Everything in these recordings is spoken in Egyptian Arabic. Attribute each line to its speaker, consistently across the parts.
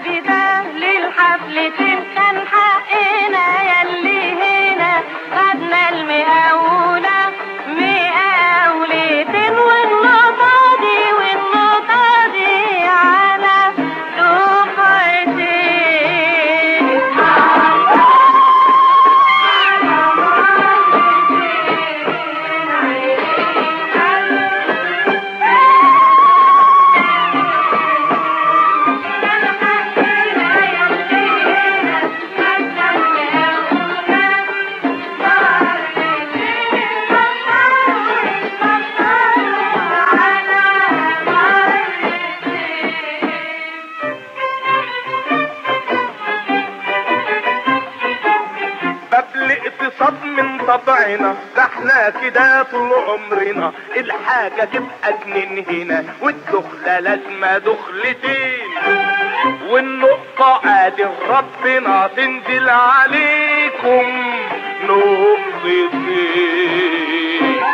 Speaker 1: النبي ده للحفلتين كان حقنا يلي هنا خدنا المقاولة مقاولتين والنقطة دي والنقطة دي على
Speaker 2: باب الاقتصاد من طبعنا ده احنا كده طول عمرنا الحاجة تبقى اتنين هنا والدخلة لازمة دخلتين والنقطة قادر ربنا تنزل عليكم نقطتين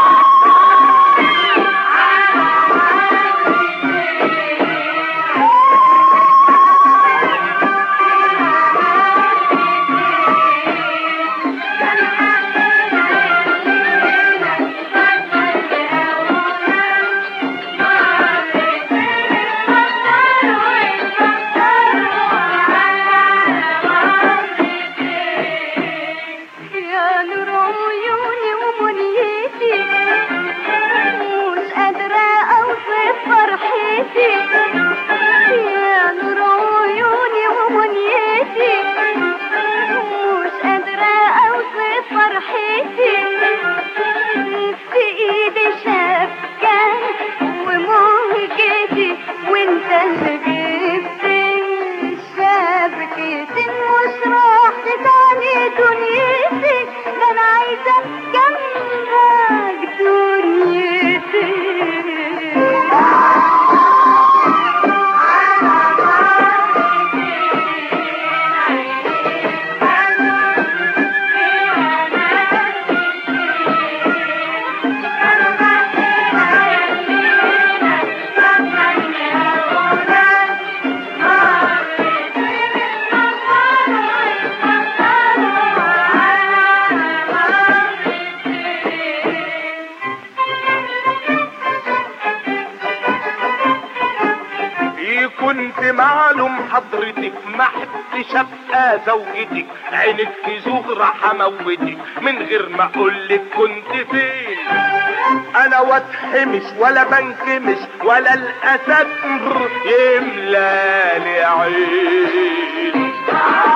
Speaker 1: يا نور عيوني ومنيتي مش قادرة أوصف فرحتي يا نور عيوني ومنيتي مش قادرة أوصف فرحتي في إيدي شبكة ومهجتي وانت اللي جبت شبكتي مش راح تعني دنيتي ده انا عايزة جنبك دنيتي
Speaker 2: إيه كنت معلوم حضرتك ما حدش ابقى زوجتك عينك في زوغ راح اموتك من غير ما اقولك كنت فين انا واتحمش ولا بنكمش ولا الاسد يملى لي عين